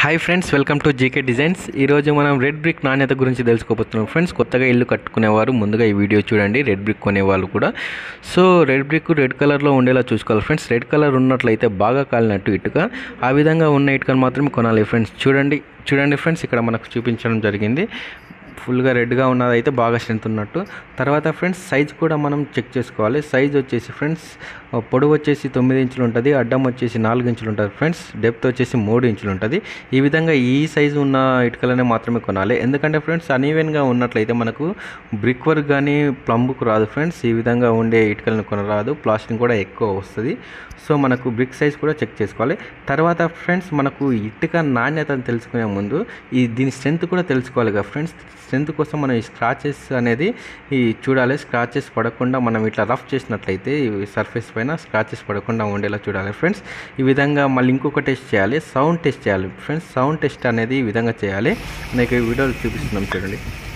hi friends welcome to GK designs ఈరోజు మనం red brick నాణ్యత గురించి తెలుసుకోబోతున్నాం ఫ్రెండ్స్ కొత్తగా ఇల్లు కట్టుకునేవారు ముందుగా ఈ వీడియో చూడండి రెడ్ బ్రిక్ కొనేవాళ్ళు కూడా సో రెడ్ బ్రిక్ రెడ్ కలర్లో ఉండేలా చూసుకోవాలి ఫ్రెండ్స్ రెడ్ కలర్ ఉన్నట్లయితే బాగా కాలినట్టు ఇటుక ఆ విధంగా ఉన్న ఇటుకను మాత్రమే కొనాలి ఫ్రెండ్స్ చూడండి చూడండి ఫ్రెండ్స్ ఇక్కడ మనకు చూపించడం జరిగింది ఫుల్గా రెడ్గా ఉన్నది అయితే బాగా స్ట్రెంత్ ఉన్నట్టు తర్వాత ఫ్రెండ్స్ సైజ్ కూడా మనం చెక్ చేసుకోవాలి సైజ్ వచ్చేసి ఫ్రెండ్స్ పొడవు వచ్చేసి తొమ్మిది ఇంచులు ఉంటుంది అడ్డం వచ్చేసి నాలుగు ఇంచులు ఉంటుంది ఫ్రెండ్స్ డెప్త్ వచ్చేసి మూడు ఇంచులు ఉంటుంది ఈ విధంగా ఈ సైజు ఉన్న ఇటుకలనే మాత్రమే కొనాలి ఎందుకంటే ఫ్రెండ్స్ అన్ఈవెన్గా ఉన్నట్లయితే మనకు బ్రిక్ వర్క్ కానీ ప్లంబుకు రాదు ఫ్రెండ్స్ ఈ విధంగా ఉండే ఇటుకలను కొనరాదు ప్లాస్టింగ్ కూడా ఎక్కువ వస్తుంది సో మనకు బ్రిక్ సైజ్ కూడా చెక్ చేసుకోవాలి తర్వాత ఫ్రెండ్స్ మనకు ఇటుక నాణ్యతను తెలుసుకునే ముందు ఈ దీని స్ట్రెంత్ కూడా తెలుసుకోవాలి కదా ఫ్రెండ్స్ స్ట్రెంత్ కోసం మనం ఈ స్క్రాచెస్ అనేది ఈ చూడాలి స్క్రాచెస్ పడకుండా మనం ఇట్లా రఫ్ చేసినట్లయితే ఈ సర్ఫేస్ పైన స్క్రాచెస్ పడకుండా ఉండేలా చూడాలి ఫ్రెండ్స్ ఈ విధంగా మళ్ళీ ఇంకొక టెస్ట్ చేయాలి సౌండ్ టెస్ట్ చేయాలి ఫ్రెండ్స్ సౌండ్ టెస్ట్ అనేది ఈ విధంగా చేయాలి మీకు ఈ వీడియోలు చూపిస్తున్నాం చూడండి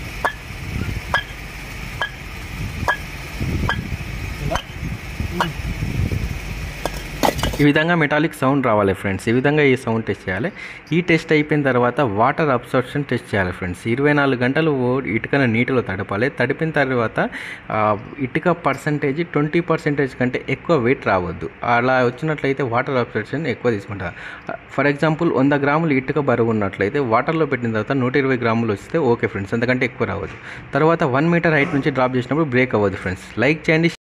ఈ విధంగా మెటాలిక్ సౌండ్ రావాలి ఫ్రెండ్స్ ఈ విధంగా ఈ సౌండ్ టెస్ట్ చేయాలి ఈ టెస్ట్ అయిపోయిన తర్వాత వాటర్ అబ్సర్ప్షన్ టెస్ట్ చేయాలి ఫ్రెండ్స్ ఇరవై నాలుగు గంటలు ఓ- ఇటుకను నీటిలో తడపాలి తడిపిన తర్వాత ఆ, ఇటుక పర్సంటేజ్ ట్వంటీ పర్సెంటేజ్ కంటే ఎక్కువ వెయిట్ రావద్దు అలా వచ్చినట్లయితే వాటర్ అబ్సర్ప్షన్ ఎక్కువ తీసుకుంటారు ఫర్ ఎగ్జాంపుల్ వంద గ్రాములు ఇటుక బరువు ఉన్నట్లయితే వాటర్లో పెట్టిన తర్వాత నూట ఇరవై గ్రాములు వస్తే ఓకే ఫ్రెండ్స్ అంతకంటే ఎక్కువ రావద్దు తర్వాత వన్ మీటర్ హైట్ నుంచి డ్రాప్ చేసినప్పుడు బ్రేక్ అవ్వదు ఫ్రెండ్స్ లైక్ చేయండి